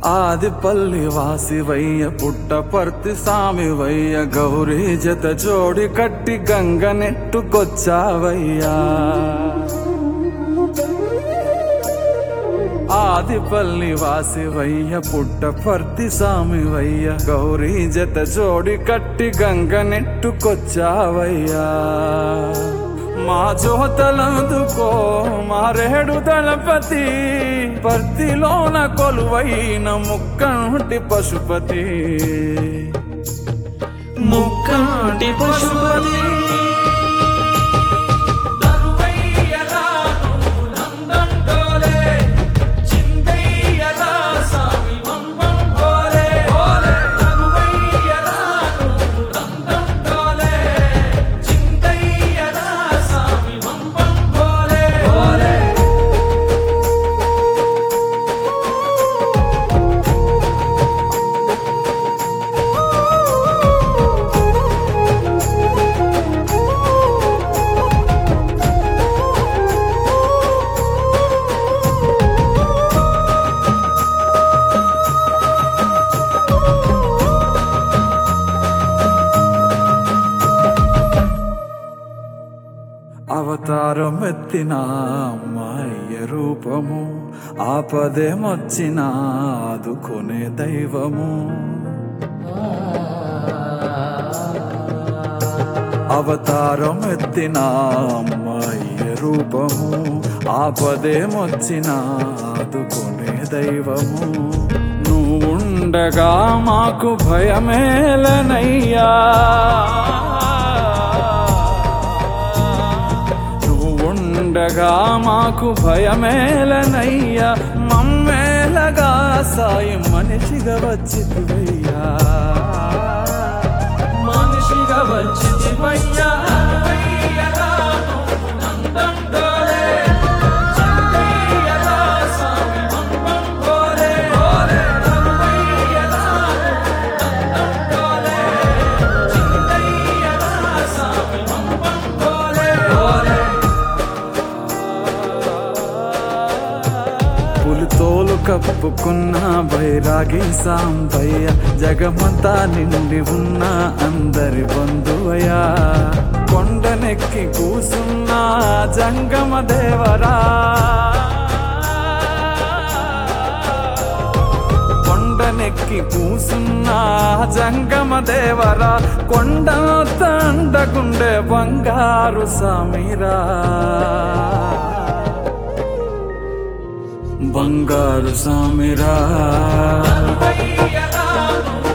ఆదిపల్లి వాసివయ్య పుట్టపర్తి సామివయ్య గౌరీ జత జోడి కట్టి గంగ నెట్టుకొచ్చావయ్యా ఆదిపల్లి వాసివయ్య పుట్టపర్తి సామివయ్య గౌరీ జత జోడి కట్టి గంగ నెట్టుకొచ్చావయ్యా మా జోతలందుకో మారేడు దళపతి పర్తిలోన కొలువైన ముక్కంటి పశుపతి ముక్కంటి పశుపతి అవతారం ఎత్తిన అమ్మాయ రూపము ఆపదేమొచ్చిన ఆదుకునే దైవము అవతారం ఎత్తిన అమ్మాయ రూపము ఆపదేమొచ్చిన ఆదుకునే దైవము నువ్వుండగా మాకు భయమేలనయ్యా నువ్వుండగా మాకు భయమేలనయ్యా మమ్మేలగా సాయం మనిషిగా వచ్చివయ్యా మనిషిగా వచ్చివయ్యా పులితోలు కప్పుకున్న బైరాగి సాంబయ్య జగమంతా నిండి ఉన్న అందరి బంధువయ్యా కొండనెక్కి కూసున్న జంగమ దేవరా కొండనెక్కి కూసున్న జంగమ దేవరా కొండ తండకుండే బంగారు సమీరా బంగారు సామిరా అయ్యా